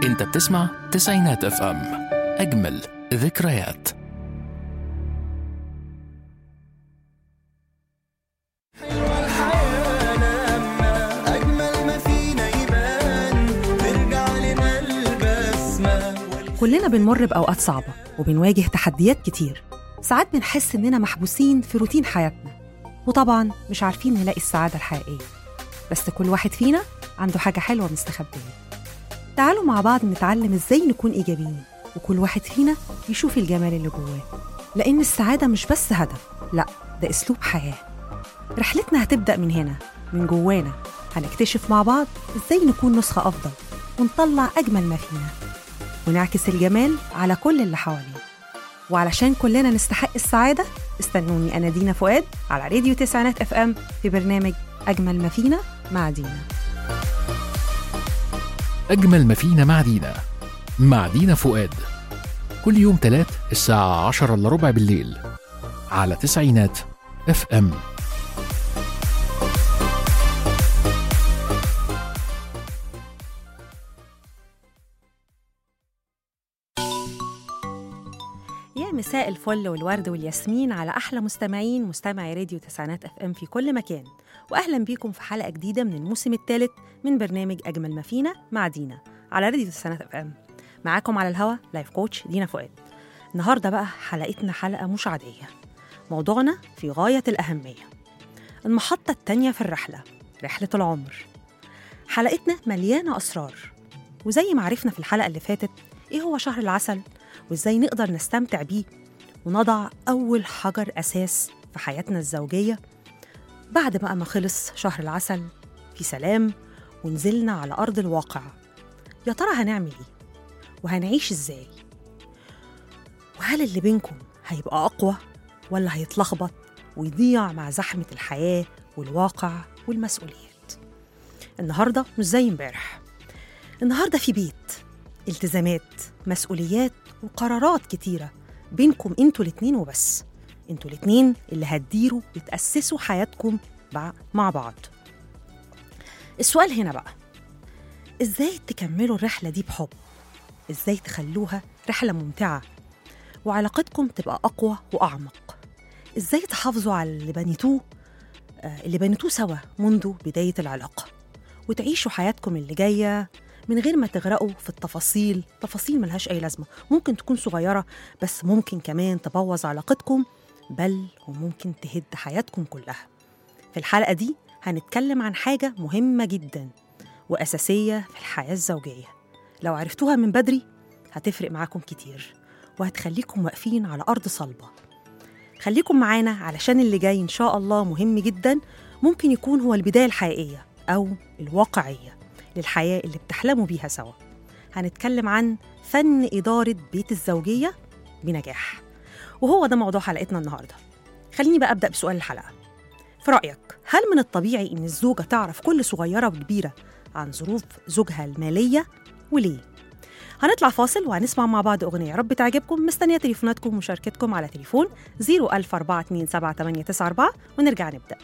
انت بتسمع تسعينات اف ام اجمل ذكريات الحياة لما أجمل ما فينا يبان ترجع لنا البسمة كلنا بنمر بأوقات صعبة وبنواجه تحديات كتير ساعات بنحس إننا محبوسين في روتين حياتنا وطبعا مش عارفين نلاقي السعادة الحقيقية بس كل واحد فينا عنده حاجة حلوة مستخبية تعالوا مع بعض نتعلم إزاي نكون إيجابيين وكل واحد فينا يشوف الجمال اللي جواه لأن السعادة مش بس هدف لأ ده أسلوب حياة رحلتنا هتبدأ من هنا من جوانا هنكتشف مع بعض إزاي نكون نسخة أفضل ونطلع أجمل ما فينا ونعكس الجمال على كل اللي حوالينا وعلشان كلنا نستحق السعادة استنوني أنا دينا فؤاد على راديو تسعينات اف ام في برنامج أجمل ما فينا مع دينا أجمل ما فينا مع دينا مع دينا فؤاد كل يوم تلات الساعة عشرة إلا ربع بالليل على تسعينات اف ام يا مساء الفل والورد والياسمين على أحلى مستمعين مستمعي راديو تسعينات اف ام في كل مكان وأهلا بيكم في حلقة جديدة من الموسم الثالث من برنامج أجمل ما فينا مع دينا على راديو تسعينات اف ام معاكم على الهوا لايف كوتش دينا فؤاد النهارده بقى حلقتنا حلقة مش عادية موضوعنا في غاية الأهمية المحطة التانية في الرحلة رحلة العمر حلقتنا مليانة أسرار وزي ما عرفنا في الحلقة اللي فاتت إيه هو شهر العسل وإزاي نقدر نستمتع بيه ونضع أول حجر أساس في حياتنا الزوجية بعد بقى ما خلص شهر العسل في سلام ونزلنا على أرض الواقع يا ترى هنعمل إيه؟ وهنعيش إزاي؟ وهل اللي بينكم هيبقى أقوى ولا هيتلخبط ويضيع مع زحمة الحياة والواقع والمسؤوليات النهاردة مش زي امبارح النهاردة في بيت التزامات مسؤوليات وقرارات كتيرة بينكم انتوا الاتنين وبس انتوا الاتنين اللي هتديروا وتأسسوا حياتكم بع- مع بعض السؤال هنا بقى ازاي تكملوا الرحلة دي بحب ازاي تخلوها رحلة ممتعة وعلاقتكم تبقى أقوى وأعمق ازاي تحافظوا على اللي بنيتوه آه، اللي بنيتوه سوا منذ بداية العلاقة وتعيشوا حياتكم اللي جاية من غير ما تغرقوا في التفاصيل تفاصيل ملهاش أي لازمة ممكن تكون صغيرة بس ممكن كمان تبوظ علاقتكم بل وممكن تهد حياتكم كلها في الحلقة دي هنتكلم عن حاجة مهمة جدا وأساسية في الحياة الزوجية لو عرفتوها من بدري هتفرق معاكم كتير وهتخليكم واقفين على أرض صلبة خليكم معانا علشان اللي جاي إن شاء الله مهم جدا ممكن يكون هو البداية الحقيقية أو الواقعية للحياة اللي بتحلموا بيها سوا هنتكلم عن فن إدارة بيت الزوجية بنجاح وهو ده موضوع حلقتنا النهاردة خليني بقى أبدأ بسؤال الحلقة في رأيك هل من الطبيعي إن الزوجة تعرف كل صغيرة وكبيرة عن ظروف زوجها المالية وليه؟ هنطلع فاصل وهنسمع مع بعض أغنية يا رب تعجبكم مستنية تليفوناتكم ومشاركتكم على تليفون 014278994 ونرجع نبدأ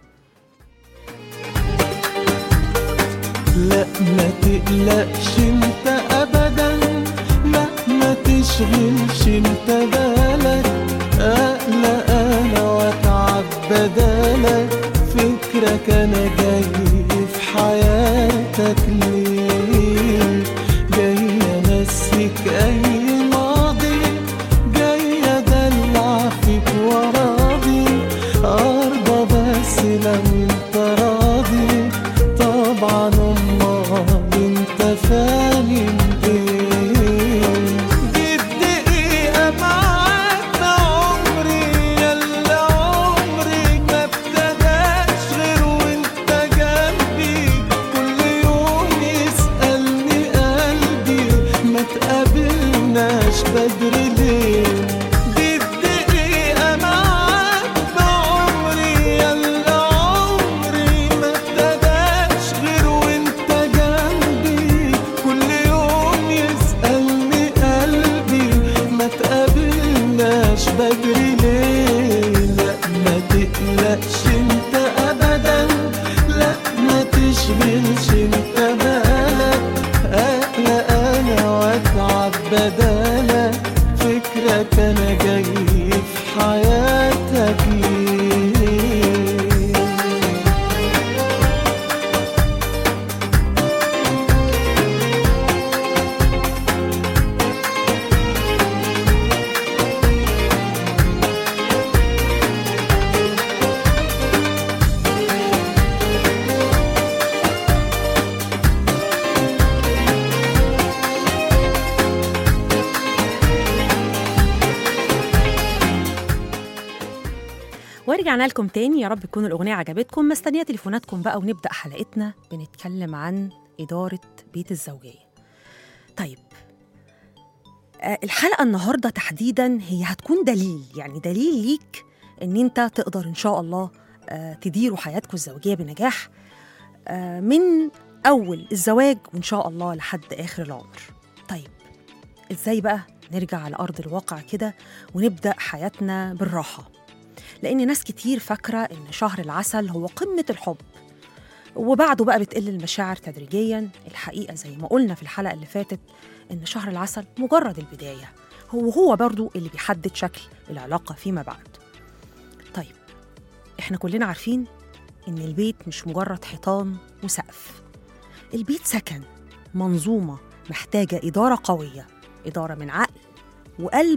لا ما تقلقش انت ابدا لا ما تشغلش انت بالك اقلق انا واتعب بدالك فكرك انا جاي في حياتك ليه جاي انسيك اي ماضي جاي ادلع فيك وراضي ارضى بس لو انت راضي طبعا امال انت فاهم ايه دي الدقيقة معاك عمري يلا عمري ما ابتداش غير وانت جنبي كل يوم ورجعنا لكم تاني يا رب تكون الأغنية عجبتكم مستنية تليفوناتكم بقى ونبدأ حلقتنا بنتكلم عن إدارة بيت الزوجية طيب آه، الحلقة النهاردة تحديدا هي هتكون دليل يعني دليل ليك إن أنت تقدر إن شاء الله آه، تديروا حياتكم الزوجية بنجاح آه، من أول الزواج وإن شاء الله لحد آخر العمر طيب إزاي بقى نرجع على أرض الواقع كده ونبدأ حياتنا بالراحة لأن ناس كتير فاكرة إن شهر العسل هو قمة الحب وبعده بقى بتقل المشاعر تدريجيا الحقيقة زي ما قلنا في الحلقة اللي فاتت إن شهر العسل مجرد البداية هو هو برضو اللي بيحدد شكل العلاقة فيما بعد طيب إحنا كلنا عارفين إن البيت مش مجرد حيطان وسقف البيت سكن منظومة محتاجة إدارة قوية إدارة من عقل وقلب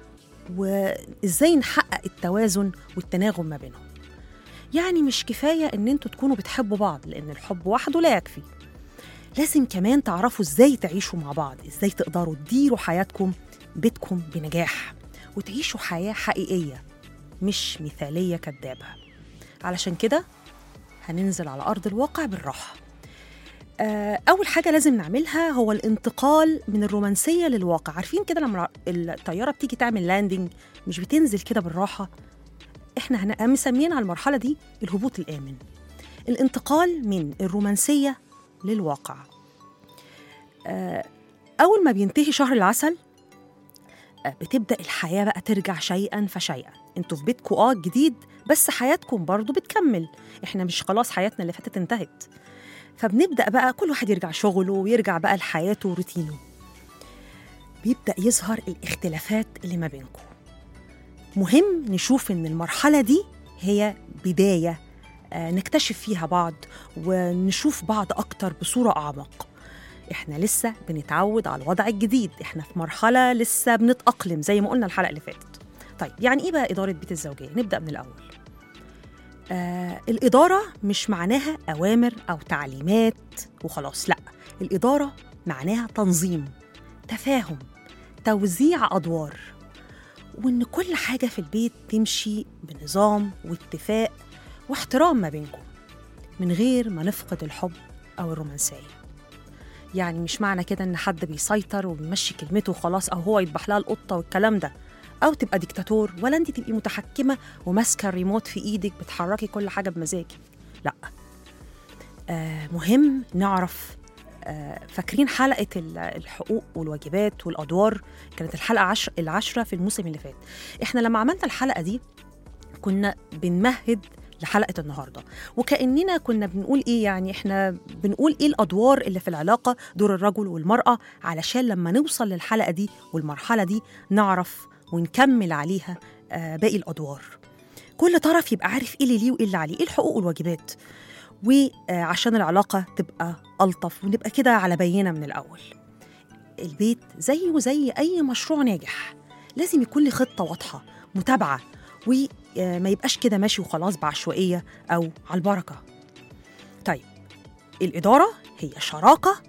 وإزاي نحقق التوازن والتناغم ما بينهم يعني مش كفاية إن انتوا تكونوا بتحبوا بعض لأن الحب وحده لا يكفي لازم كمان تعرفوا إزاي تعيشوا مع بعض إزاي تقدروا تديروا حياتكم بيتكم بنجاح وتعيشوا حياة حقيقية مش مثالية كدابة علشان كده هننزل على أرض الواقع بالراحة آه، أول حاجة لازم نعملها هو الانتقال من الرومانسية للواقع عارفين كده لما الطيارة بتيجي تعمل لاندنج مش بتنزل كده بالراحة احنا هن- مسميين على المرحلة دي الهبوط الآمن الانتقال من الرومانسية للواقع آه، أول ما بينتهي شهر العسل آه، بتبدأ الحياة بقى ترجع شيئا فشيئا انتوا في بيتكم اه جديد بس حياتكم برضو بتكمل احنا مش خلاص حياتنا اللي فاتت انتهت فبنبدأ بقى كل واحد يرجع شغله ويرجع بقى لحياته وروتينه بيبدأ يظهر الاختلافات اللي ما بينكم مهم نشوف إن المرحلة دي هي بداية آه، نكتشف فيها بعض ونشوف بعض أكتر بصورة أعمق إحنا لسه بنتعود على الوضع الجديد إحنا في مرحلة لسه بنتأقلم زي ما قلنا الحلقة اللي فاتت طيب يعني إيه بقى إدارة بيت الزوجية؟ نبدأ من الأول آه الإدارة مش معناها أوامر أو تعليمات وخلاص لأ الإدارة معناها تنظيم تفاهم توزيع أدوار وإن كل حاجة في البيت تمشي بنظام واتفاق واحترام ما بينكم من غير ما نفقد الحب أو الرومانسية يعني مش معنى كده إن حد بيسيطر وبيمشي كلمته وخلاص أو هو يذبح لها القطة والكلام ده أو تبقى ديكتاتور ولا أنت تبقي متحكمة وماسكة الريموت في إيدك بتحركي كل حاجة بمزاجك لأ آه مهم نعرف آه فاكرين حلقة ال- الحقوق والواجبات والأدوار كانت الحلقة عشر العشرة في الموسم اللي فات إحنا لما عملنا الحلقة دي كنا بنمهد لحلقة النهاردة وكأننا كنا بنقول إيه يعني إحنا بنقول إيه الأدوار اللي في العلاقة دور الرجل والمرأة علشان لما نوصل للحلقة دي والمرحلة دي نعرف ونكمل عليها آه باقي الأدوار كل طرف يبقى عارف إيه اللي ليه وإيه اللي عليه إيه الحقوق والواجبات وعشان العلاقة تبقى ألطف ونبقى كده على بينة من الأول البيت زيه زي أي مشروع ناجح لازم يكون له خطة واضحة متابعة وما يبقاش كده ماشي وخلاص بعشوائية أو على البركة طيب الإدارة هي شراكة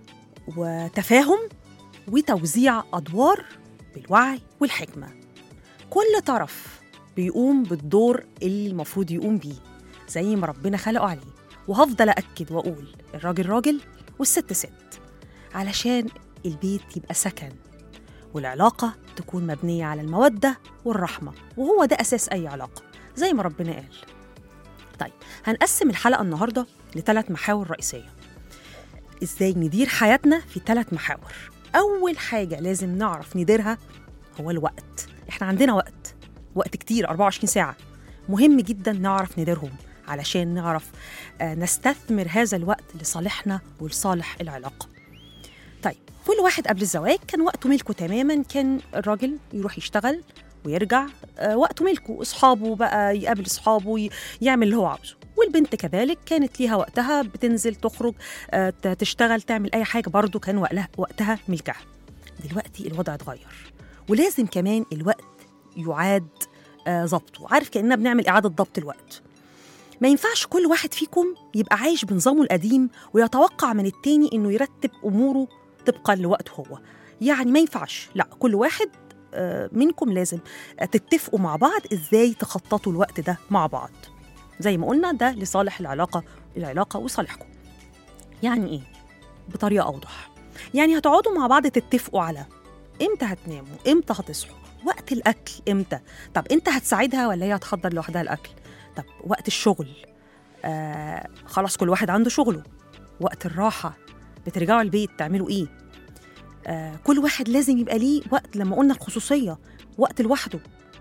وتفاهم وتوزيع أدوار بالوعي والحكمة كل طرف بيقوم بالدور اللي المفروض يقوم بيه زي ما ربنا خلقه عليه وهفضل أكد وأقول الراجل راجل والست ست علشان البيت يبقى سكن والعلاقة تكون مبنية على المودة والرحمة وهو ده أساس أي علاقة زي ما ربنا قال طيب هنقسم الحلقة النهاردة لثلاث محاور رئيسية إزاي ندير حياتنا في ثلاث محاور أول حاجة لازم نعرف نديرها هو الوقت إحنا عندنا وقت وقت كتير 24 ساعة مهم جدا نعرف نديرهم علشان نعرف آه، نستثمر هذا الوقت لصالحنا ولصالح العلاقة طيب كل واحد قبل الزواج كان وقته ملكه تماما كان الراجل يروح يشتغل ويرجع آه، وقته ملكه اصحابه بقى يقابل اصحابه ي- يعمل اللي هو عاوزه والبنت كذلك كانت ليها وقتها بتنزل تخرج آه، ت- تشتغل تعمل اي حاجه برضه كان وقلها- وقتها ملكها دلوقتي الوضع اتغير ولازم كمان الوقت يعاد آه، ضبطه عارف كاننا بنعمل اعاده ضبط الوقت ما ينفعش كل واحد فيكم يبقى عايش بنظامه القديم ويتوقع من التاني انه يرتب اموره طبقا لوقته هو يعني ما ينفعش لا كل واحد آه، منكم لازم آه، تتفقوا مع بعض ازاي تخططوا الوقت ده مع بعض زي ما قلنا ده لصالح العلاقه العلاقه وصالحكم يعني ايه بطريقه اوضح يعني هتقعدوا مع بعض تتفقوا على امتى هتناموا امتى هتصحوا وقت الاكل امتى طب انت هتساعدها ولا هي هتحضر لوحدها الاكل طب وقت الشغل آه خلاص كل واحد عنده شغله وقت الراحه بترجعوا البيت تعملوا ايه آه كل واحد لازم يبقى ليه وقت لما قلنا الخصوصيه وقت لوحده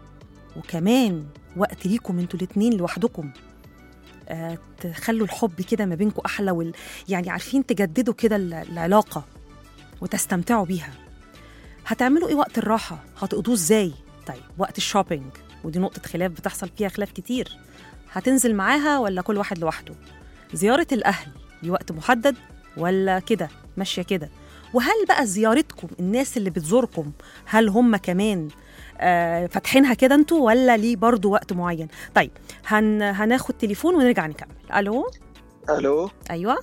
وكمان وقت ليكم انتوا الاتنين لوحدكم آه تخلوا الحب كده ما بينكم احلى وال... يعني عارفين تجددوا كده ال- العلاقه وتستمتعوا بيها هتعملوا ايه وقت الراحه هتقضوه ازاي طيب وقت الشوبينج ودي نقطه خلاف بتحصل فيها خلاف كتير هتنزل معاها ولا كل واحد لوحده زياره الاهل دي وقت محدد ولا كده ماشيه كده وهل بقى زيارتكم الناس اللي بتزوركم هل هم كمان آه فاتحينها كده انتوا ولا ليه برضو وقت معين طيب هن هناخد تليفون ونرجع نكمل الو الو ايوه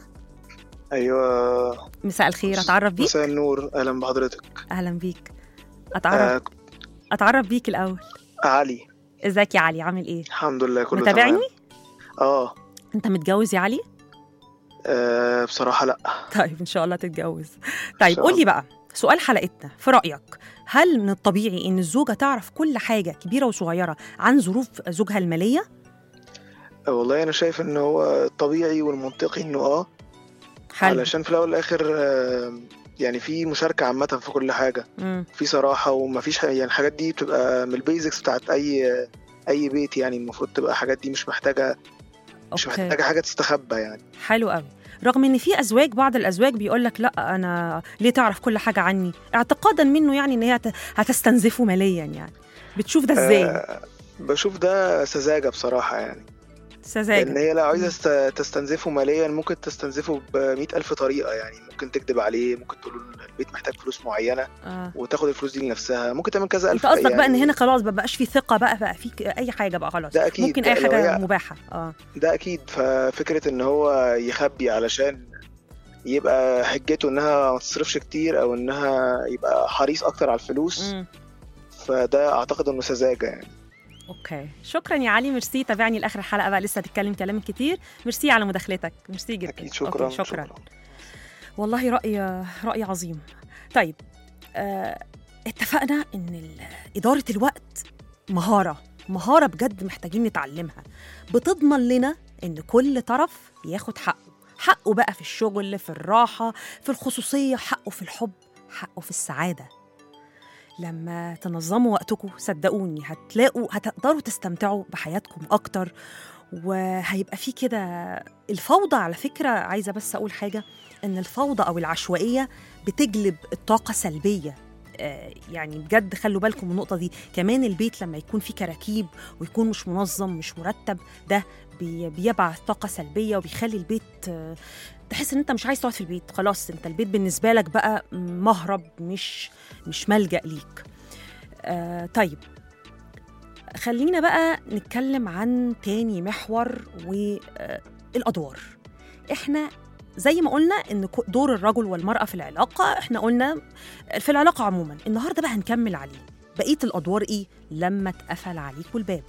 ايوه مساء الخير اتعرف بيك مساء النور اهلا بحضرتك اهلا بيك آه اتعرف اتعرف بيك الاول علي ازيك يا علي عامل ايه الحمد لله كله متابعني تمام اه انت متجوز يا علي آه، بصراحه لا طيب ان شاء الله تتجوز طيب شاء قول لي الله. بقى سؤال حلقتنا في رايك هل من الطبيعي ان الزوجه تعرف كل حاجه كبيره وصغيره عن ظروف زوجها الماليه آه، والله انا شايف ان هو الطبيعي والمنطقي انه اه حلو علشان في الاول والاخر آه، يعني في مشاركه عامه في كل حاجه مم. في صراحه ومفيش حاجة يعني الحاجات دي بتبقى من البيزكس بتاعت اي اي بيت يعني المفروض تبقى الحاجات دي مش محتاجه مش اوكي محتاجه حاجه تستخبى يعني حلو قوي رغم ان في ازواج بعض الازواج بيقول لك لا انا ليه تعرف كل حاجه عني اعتقادا منه يعني ان هي هت- هتستنزفه ماليا يعني بتشوف ده ازاي آه، بشوف ده سذاجه بصراحه يعني لان سذاجه هي لو عايزه است- تستنزفه ماليا ممكن تستنزفه بمئة ألف طريقة يعني ممكن تكذب عليه ممكن تقول له البيت محتاج فلوس معينة آه. وتاخد الفلوس دي لنفسها ممكن تعمل كذا انت ألف قصدك بقى ان يعني هنا خلاص ما بقاش في ثقه بقى بقى في اي حاجه بقى خلاص ده أكيد ممكن اي لو حاجه هي- مباحه اه ده أكيد ففكرة إن هو يخبي علشان يبقى حجته إنها ما تصرفش كتير أو إنها يبقى حريص أكتر على الفلوس مم. فده أعتقد إنه سذاجة يعني اوكي شكرا يا علي ميرسي تابعني لاخر الحلقه بقى لسه هتتكلم كلام كتير ميرسي على مداخلتك ميرسي جدا أكيد شكرا أوكي. شكرا والله رأي رأي عظيم طيب آه اتفقنا ان ال- إدارة الوقت مهارة مهارة بجد محتاجين نتعلمها بتضمن لنا ان كل طرف ياخد حقه حقه بقى في الشغل في الراحة في الخصوصية حقه في الحب حقه في السعادة لما تنظموا وقتكم صدقوني هتلاقوا هتقدروا تستمتعوا بحياتكم أكتر وهيبقى في كده الفوضى على فكرة عايزة بس أقول حاجة ان الفوضى او العشوائيه بتجلب الطاقه سلبيه آه، يعني بجد خلوا بالكم من النقطه دي كمان البيت لما يكون فيه كراكيب ويكون مش منظم مش مرتب ده بي- بيبعث طاقه سلبيه وبيخلي البيت آه، تحس ان انت مش عايز تقعد في البيت خلاص انت البيت بالنسبه لك بقى مهرب مش مش ملجا ليك آه طيب خلينا بقى نتكلم عن تاني محور والادوار احنا زي ما قلنا ان كو- دور الرجل والمراه في العلاقه احنا قلنا في العلاقه عموما النهارده بقى هنكمل عليه بقيه الادوار ايه لما اتقفل عليكوا الباب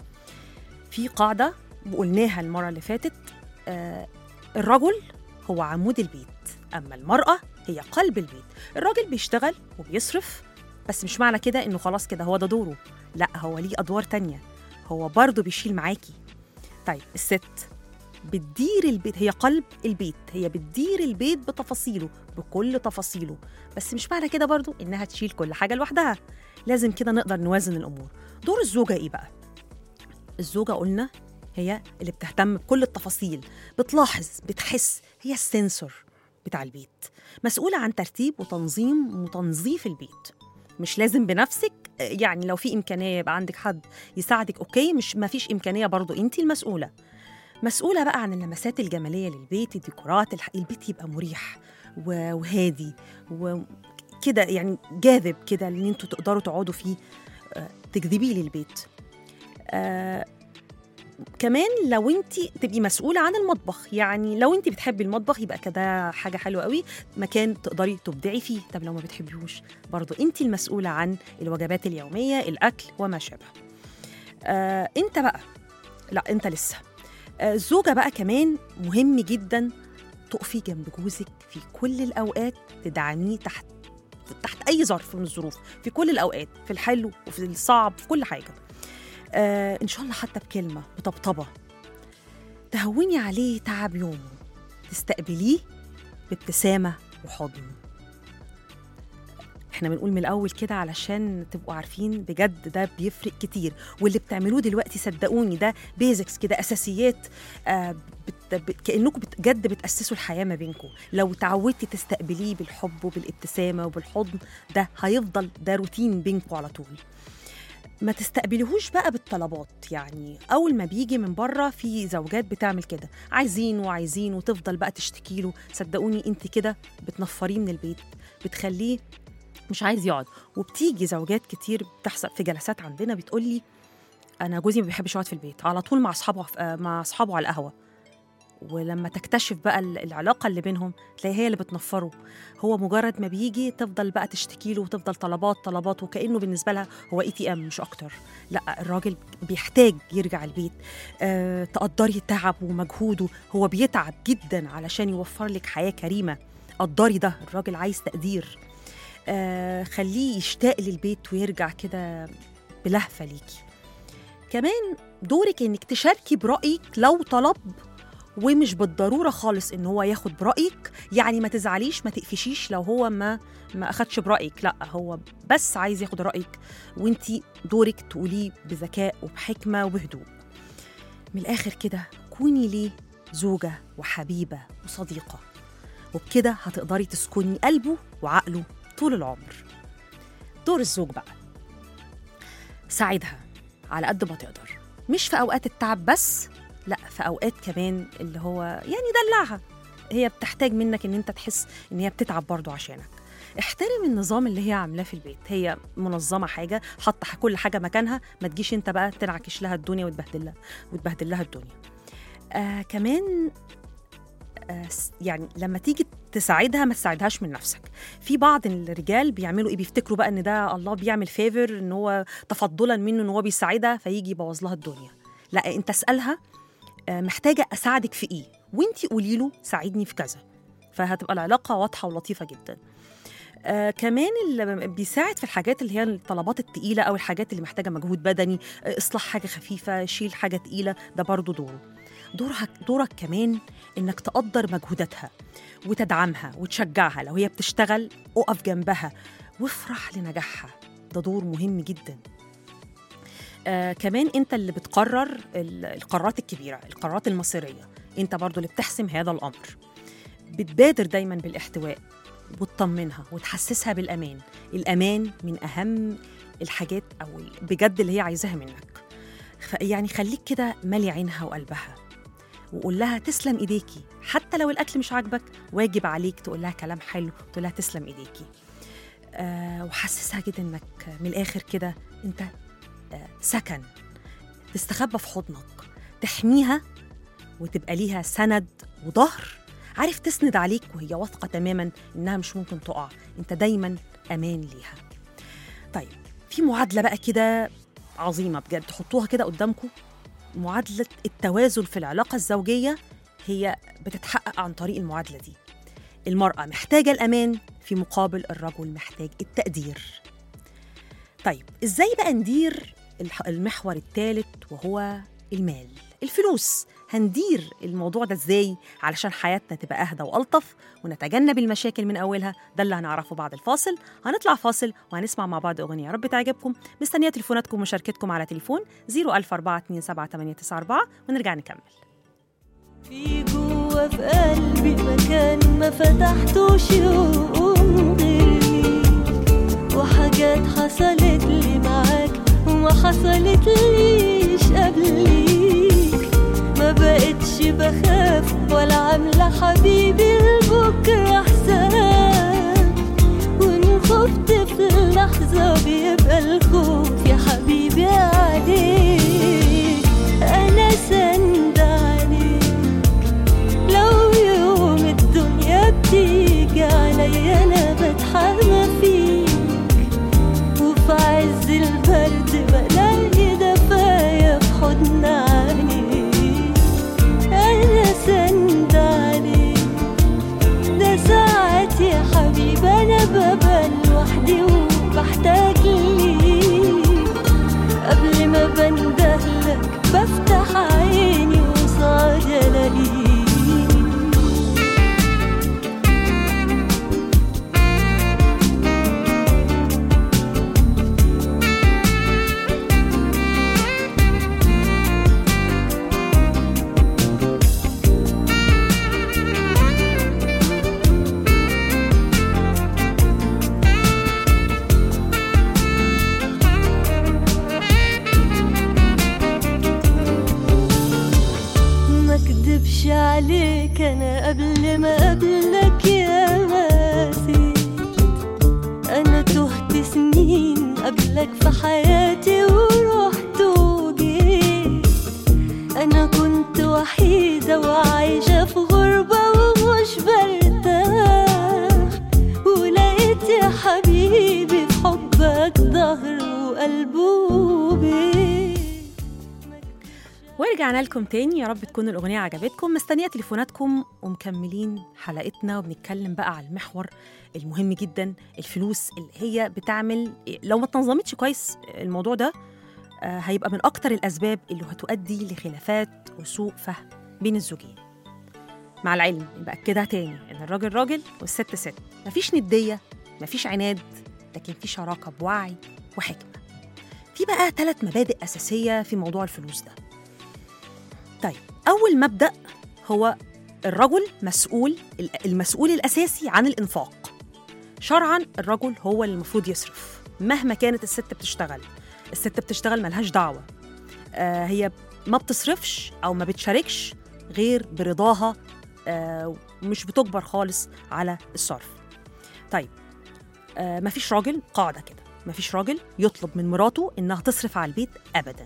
في قاعده قلناها المره اللي فاتت آه الرجل هو عمود البيت اما المراه هي قلب البيت الراجل بيشتغل وبيصرف بس مش معنى كده انه خلاص كده هو ده دوره لا هو ليه ادوار تانية هو برضه بيشيل معاكي طيب الست بتدير البيت هي قلب البيت هي بتدير البيت بتفاصيله بكل تفاصيله بس مش معنى كده برضو انها تشيل كل حاجه لوحدها لازم كده نقدر نوازن الامور دور الزوجه ايه بقى الزوجه قلنا هي اللي بتهتم بكل التفاصيل بتلاحظ بتحس هي السنسور بتاع البيت مسؤوله عن ترتيب وتنظيم وتنظيف البيت مش لازم بنفسك يعني لو في امكانيه يبقى عندك حد يساعدك اوكي مش ما فيش امكانيه برضو انت المسؤوله مسؤولة بقى عن اللمسات الجمالية للبيت الديكورات الح... البيت يبقى مريح و- وهادي وكده يعني جاذب كده ان انتوا تقدروا تقعدوا فيه آه، تجذبيه للبيت آه، كمان لو انت تبقي مسؤوله عن المطبخ يعني لو انت بتحبي المطبخ يبقى كده حاجه حلوه قوي مكان تقدري تبدعي فيه طب لو ما بتحبيهوش برضو انت المسؤوله عن الوجبات اليوميه الاكل وما شابه آه انت بقى لا انت لسه آه الزوجه بقى كمان مهم جدا تقفي جنب جوزك في كل الاوقات تدعميه تحت تحت اي ظرف من الظروف في كل الاوقات في الحلو وفي الصعب في كل حاجه آه ان شاء الله حتى بكلمه بطبطبه تهوني عليه تعب يومه تستقبليه بابتسامه وحضن احنا بنقول من الاول كده علشان تبقوا عارفين بجد ده بيفرق كتير واللي بتعملوه دلوقتي صدقوني ده بيزكس كده اساسيات آه بت... ب... كانكم بجد بتاسسوا الحياه ما بينكم لو تعودتي تستقبليه بالحب وبالابتسامه وبالحضن ده هيفضل ده روتين بينكم على طول ما تستقبليهوش بقى بالطلبات يعني اول ما بيجي من بره في زوجات بتعمل كده عايزين وعايزين وتفضل بقى تشتكي له صدقوني انت كده بتنفريه من البيت بتخليه مش عايز يقعد وبتيجي زوجات كتير بتحصل في جلسات عندنا بتقول لي انا جوزي ما بيحبش يقعد في البيت على طول مع اصحابه مع اصحابه على القهوه ولما تكتشف بقى العلاقه اللي بينهم تلاقي هي اللي بتنفره هو مجرد ما بيجي تفضل بقى تشتكي له وتفضل طلبات طلبات وكانه بالنسبه لها هو اي تي ام مش اكتر لا الراجل بيحتاج يرجع البيت أه تقدري تعبه ومجهوده هو بيتعب جدا علشان يوفر لك حياه كريمه قدري ده الراجل عايز تقدير آه خليه يشتاق للبيت ويرجع كده بلهفة ليكي كمان دورك انك تشاركي برأيك لو طلب ومش بالضرورة خالص ان هو ياخد برأيك يعني ما تزعليش ما تقفشيش لو هو ما ما اخدش برأيك لا هو بس عايز ياخد رأيك وانتي دورك تقوليه بذكاء وبحكمة وبهدوء من الآخر كده كوني ليه زوجة وحبيبة وصديقة وبكده هتقدري تسكني قلبه وعقله طول العمر دور الزوج بقى ساعدها على قد ما تقدر مش في اوقات التعب بس لا في اوقات كمان اللي هو يعني دلعها هي بتحتاج منك ان انت تحس ان هي بتتعب برضو عشانك احترم النظام اللي هي عاملاه في البيت هي منظمه حاجه حاطه كل حاجه مكانها ما تجيش انت بقى تنعكش لها الدنيا وتبهدل لها وتبهدل لها الدنيا آه كمان آه يعني لما تيجي تساعدها ما تساعدهاش من نفسك في بعض الرجال بيعملوا ايه بيفتكروا بقى ان ده الله بيعمل فيفر ان هو تفضلا منه ان هو بيساعدها فيجي يبوظ لها الدنيا لا انت اسالها محتاجه اساعدك في ايه وانت قولي له ساعدني في كذا فهتبقى العلاقه واضحه ولطيفه جدا آه كمان اللي بيساعد في الحاجات اللي هي الطلبات التقيلة أو الحاجات اللي محتاجة مجهود بدني آه إصلاح حاجة خفيفة شيل حاجة تقيلة ده برضو دوره دورها دورك كمان إنك تقدر مجهوداتها وتدعمها وتشجعها لو هي بتشتغل اقف جنبها وافرح لنجاحها ده دور مهم جدا آه كمان انت اللي بتقرر القرارات الكبيره القرارات المصيريه انت برضو اللي بتحسم هذا الامر بتبادر دايما بالاحتواء وتطمنها وتحسسها بالامان الامان من اهم الحاجات او بجد اللي هي عايزاها منك يعني خليك كده مالي عينها وقلبها وقول لها تسلم ايديكي حتى لو الاكل مش عاجبك واجب عليك تقول لها كلام حلو تقول لها تسلم ايديكي أه وحسسها كده انك من الاخر كده انت أه سكن تستخبى في حضنك تحميها وتبقى ليها سند وظهر عارف تسند عليك وهي واثقه تماما انها مش ممكن تقع انت دايما امان ليها طيب في معادله بقى كده عظيمه بجد حطوها كده قدامكم معادله التوازن في العلاقه الزوجيه هي بتتحقق عن طريق المعادله دي المراه محتاجه الامان في مقابل الرجل محتاج التقدير طيب ازاي بقى ندير المحور الثالث وهو المال الفلوس هندير الموضوع ده ازاي علشان حياتنا تبقى اهدى والطف ونتجنب المشاكل من اولها ده اللي هنعرفه بعد الفاصل هنطلع فاصل وهنسمع مع بعض اغنيه يا رب تعجبكم مستنيه تليفوناتكم ومشاركتكم على تليفون 004277894 ونرجع نكمل في جوا في قلبي مكان ما فتحتوش يوم غيري وحاجات حصلت لي معاك وما حصلت ليش قبليك ما بقتش بخاف ولا عاملة حبيبي لبكرة حساب وإن خفت في اللحظة بيبقى الخوف يا حبيبي عليك أنا لوحدي وبحتاج ليك قبل ما بندهلك بفتح عيني وصعد الاقيك ما اكدبش عليك انا قبل ما اقابلك يا ماسي انا تهت سنين قبلك في حياتي ورحت وجيت انا كنت وحيدة وعايشة في غربة ومش برتاح ولقيت يا حبيبي في حبك ظهر وقلب وبيت ورجعنا لكم تاني يا رب تكون الأغنية عجبتكم مستنية تليفوناتكم ومكملين حلقتنا وبنتكلم بقى على المحور المهم جدا الفلوس اللي هي بتعمل لو ما تنظمتش كويس الموضوع ده آه، هيبقى من أكتر الأسباب اللي هتؤدي لخلافات وسوء فهم بين الزوجين مع العلم بأكدها تاني إن الراجل راجل والست ست مفيش ندية مفيش عناد لكن في شراكة بوعي وحكمة في بقى ثلاث مبادئ أساسية في موضوع الفلوس ده طيب أول مبدأ هو الرجل مسؤول المسؤول الأساسي عن الإنفاق شرعا الرجل هو اللي المفروض يصرف مهما كانت الست بتشتغل الست بتشتغل ملهاش دعوة آه هي ما بتصرفش أو ما بتشاركش غير برضاها آه مش بتجبر خالص على الصرف طيب آه مفيش راجل قاعدة كده مفيش راجل يطلب من مراته إنها تصرف على البيت أبداً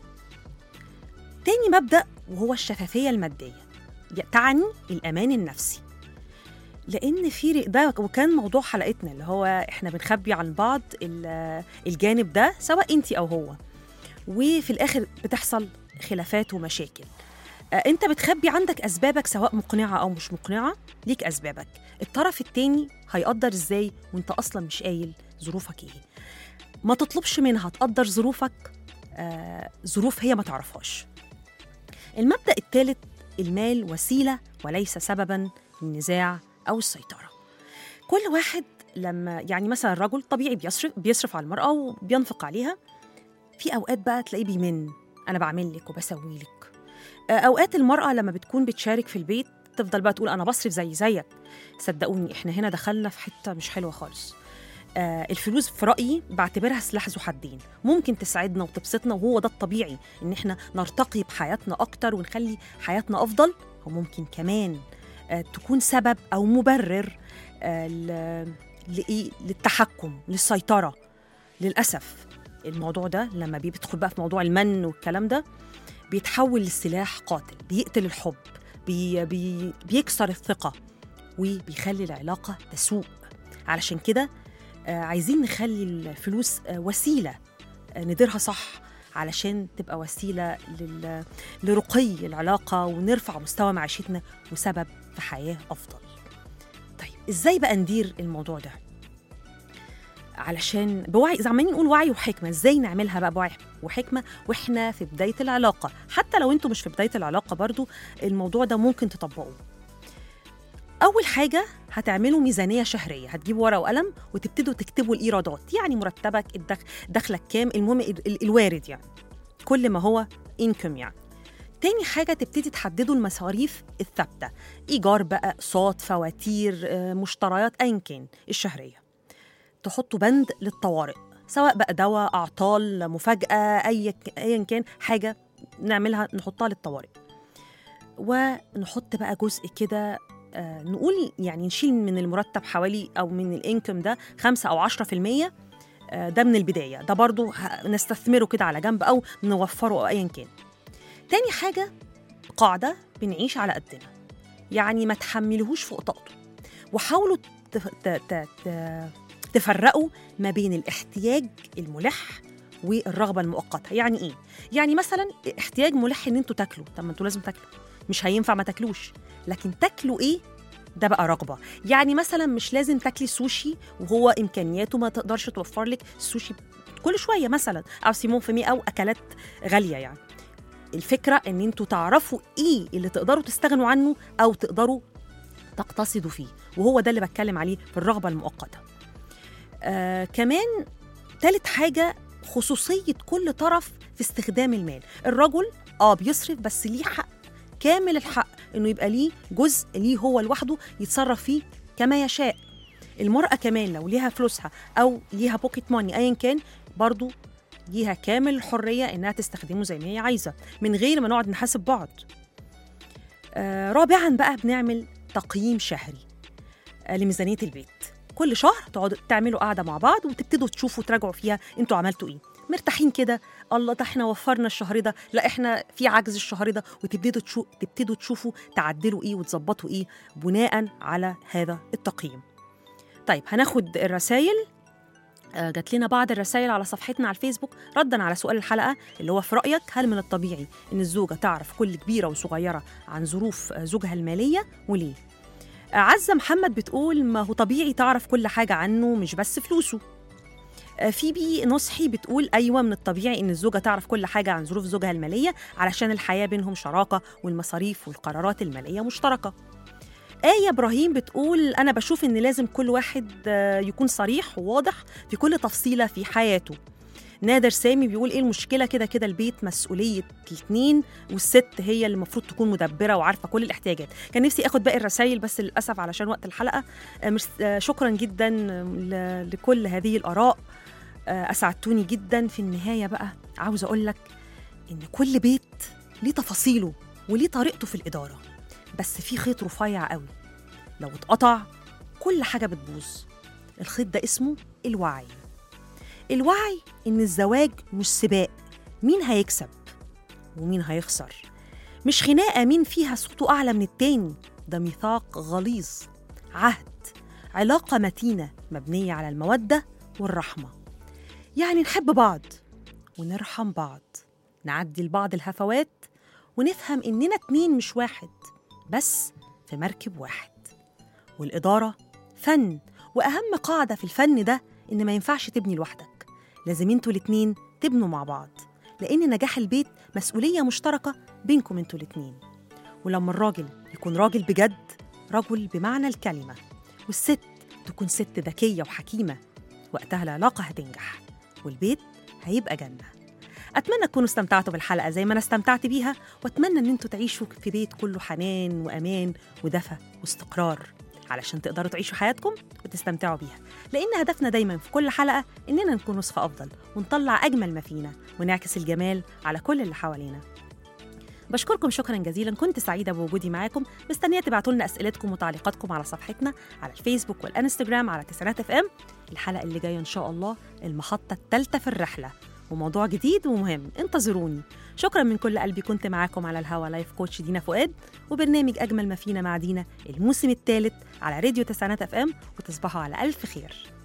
تاني مبدأ وهو الشفافية المادية تعني الأمان النفسي لأن في ده وكان موضوع حلقتنا اللي هو إحنا بنخبي عن بعض ال- الجانب ده سواء أنت أو هو وفي الآخر بتحصل خلافات ومشاكل آه، أنت بتخبي عندك أسبابك سواء مقنعة أو مش مقنعة ليك أسبابك الطرف التاني هيقدر إزاي وأنت أصلا مش قايل ظروفك إيه ما تطلبش منها تقدر ظروفك آه، ظروف هي ما تعرفهاش المبدأ الثالث المال وسيلة وليس سببا للنزاع أو السيطرة كل واحد لما يعني مثلا الرجل طبيعي بيصرف بيصرف على المرأة وبينفق عليها في أوقات بقى تلاقيه بيمن أنا بعمل لك وبسوي لك آه، أوقات المرأة لما بتكون بتشارك في البيت تفضل بقى تقول أنا بصرف زي زيك صدقوني إحنا هنا دخلنا في حتة مش حلوة خالص آه، الفلوس في رأيي بعتبرها سلاح ذو حدين ممكن تساعدنا وتبسطنا وهو ده الطبيعي إن إحنا نرتقي بحياتنا أكتر ونخلي حياتنا أفضل وممكن كمان آه، تكون سبب أو مبرر آه، ل- لإيه للتحكم للسيطرة للأسف الموضوع ده لما بيدخل بقى في موضوع المن والكلام ده بيتحول لسلاح قاتل بيقتل الحب بي بي بيكسر الثقة وبيخلي العلاقة تسوء علشان كده آه، عايزين نخلي الفلوس آه، وسيلة آه، نديرها صح علشان تبقى وسيلة لل... لرقي العلاقة ونرفع مستوى معيشتنا وسبب في حياة أفضل طيب إزاي بقى ندير الموضوع ده؟ علشان بوعي إذا عمالين نقول وعي وحكمة إزاي نعملها بقى بوعي وحكمة وإحنا في بداية العلاقة حتى لو أنتوا مش في بداية العلاقة برضو الموضوع ده ممكن تطبقوه أول حاجة هتعملوا ميزانية شهرية هتجيبوا ورقة وقلم وتبتدوا تكتبوا الإيرادات يعني مرتبك الدخ... دخلك كام المهم ال... ال- الوارد يعني كل ما هو انكم يعني تاني حاجة تبتدي تحددوا المصاريف الثابتة إيجار بقى أقساط فواتير آه، مشتريات أيا كان الشهرية تحطوا بند للطوارئ سواء بقى دواء أعطال مفاجأة أي أيا كان حاجة نعملها نحطها للطوارئ ونحط بقى جزء كده آه، نقول يعني نشيل من المرتب حوالي او من الانكم ده 5 او 10% آه، ده من البدايه ده برضو ه- نستثمره كده على جنب او نوفره او ايا كان تاني حاجه قاعده بنعيش على قدنا يعني ما تحملهوش فوق طاقته وحاولوا تف- ت- ت- ت- تفرقوا ما بين الاحتياج الملح والرغبه المؤقته يعني ايه يعني مثلا احتياج ملح ان انتوا تاكلوا طب ما انتوا لازم تاكلوا مش هينفع ما تاكلوش لكن تاكلوا ايه ده بقى رغبه يعني مثلا مش لازم تاكلي سوشي وهو امكانياته ما تقدرش توفر لك السوشي كل شويه مثلا او سيمون فيمي او اكلات غاليه يعني الفكره ان انتوا تعرفوا ايه اللي تقدروا تستغنوا عنه او تقدروا تقتصدوا فيه وهو ده اللي بتكلم عليه في الرغبه المؤقته آه كمان تالت حاجه خصوصيه كل طرف في استخدام المال الرجل اه بيصرف بس ليه حق كامل الحق انه يبقى ليه جزء ليه هو لوحده يتصرف فيه كما يشاء المرأة كمان لو ليها فلوسها أو ليها بوكيت ماني أيا كان برضو ليها كامل الحرية إنها تستخدمه زي ما هي عايزة من غير ما نقعد نحاسب بعض آه رابعا بقى بنعمل تقييم شهري آه لميزانية البيت كل شهر تقعدوا تعملوا قاعدة مع بعض وتبتدوا تشوفوا تراجعوا فيها انتوا عملتوا ايه مرتاحين كده الله ده احنا وفرنا الشهر ده لا احنا في عجز الشهر ده وتبتدوا تشو... تبتدوا تشوفوا تعدلوا ايه وتظبطوا ايه بناء على هذا التقييم طيب هناخد الرسائل آه، جات لنا بعض الرسائل على صفحتنا على الفيسبوك ردا على سؤال الحلقه اللي هو في رايك هل من الطبيعي ان الزوجه تعرف كل كبيره وصغيره عن ظروف آه، زوجها الماليه وليه آه، عزه محمد بتقول ما هو طبيعي تعرف كل حاجه عنه مش بس فلوسه آه، فيبي نصحي بتقول ايوه من الطبيعي ان الزوجه تعرف كل حاجه عن ظروف زوجها الماليه علشان الحياه بينهم شراكه والمصاريف والقرارات الماليه مشتركه آية إبراهيم بتقول أنا بشوف إن لازم كل واحد آه، يكون صريح وواضح في كل تفصيلة في حياته نادر سامي بيقول ايه المشكله كده كده البيت مسؤوليه الاثنين والست هي اللي المفروض تكون مدبره وعارفه كل الاحتياجات كان نفسي اخد باقي الرسائل بس للاسف علشان وقت الحلقه آه، مش آه، شكرا جدا ل- لكل هذه الاراء آه، اسعدتوني جدا في النهايه بقى عاوزه اقول لك ان كل بيت ليه تفاصيله وليه طريقته في الاداره بس في خيط رفيع قوي لو اتقطع كل حاجه بتبوظ الخيط ده اسمه الوعي الوعي ان الزواج مش سباق مين هيكسب ومين هيخسر مش خناقه مين فيها صوته اعلى من التاني ده ميثاق غليظ عهد علاقه متينه مبنيه على الموده والرحمه يعني نحب بعض ونرحم بعض نعدي لبعض الهفوات ونفهم إننا اتنين مش واحد بس في مركب واحد والإدارة فن وأهم قاعدة في الفن ده إن ما ينفعش تبني لوحدك لازم انتوا الاتنين تبنوا مع بعض لأن نجاح البيت مسؤولية مشتركة بينكم انتوا الاتنين ولما الراجل يكون راجل بجد رجل بمعنى الكلمة والست تكون ست ذكية وحكيمة وقتها العلاقة هتنجح والبيت هيبقى جنة أتمنى تكونوا استمتعتوا بالحلقة زي ما أنا استمتعت بيها وأتمنى إن أنتوا تعيشوا في بيت كله حنان وأمان ودفى واستقرار علشان تقدروا تعيشوا حياتكم وتستمتعوا بيها لأن هدفنا دايما في كل حلقة إننا نكون نسخة أفضل ونطلع أجمل ما فينا ونعكس الجمال على كل اللي حوالينا بشكركم شكرا جزيلا كنت سعيدة بوجودي معاكم مستنية تبعتوا لنا أسئلتكم وتعليقاتكم على صفحتنا على الفيسبوك والانستجرام على تسعينات اف ام الحلقة اللي جاية إن شاء الله المحطة الثالثة في الرحلة وموضوع جديد ومهم انتظروني شكرا من كل قلبي كنت معاكم على الهوا لايف كوتش دينا فؤاد وبرنامج أجمل ما فينا مع دينا الموسم الثالث على راديو تسعينات اف ام وتصبحوا على ألف خير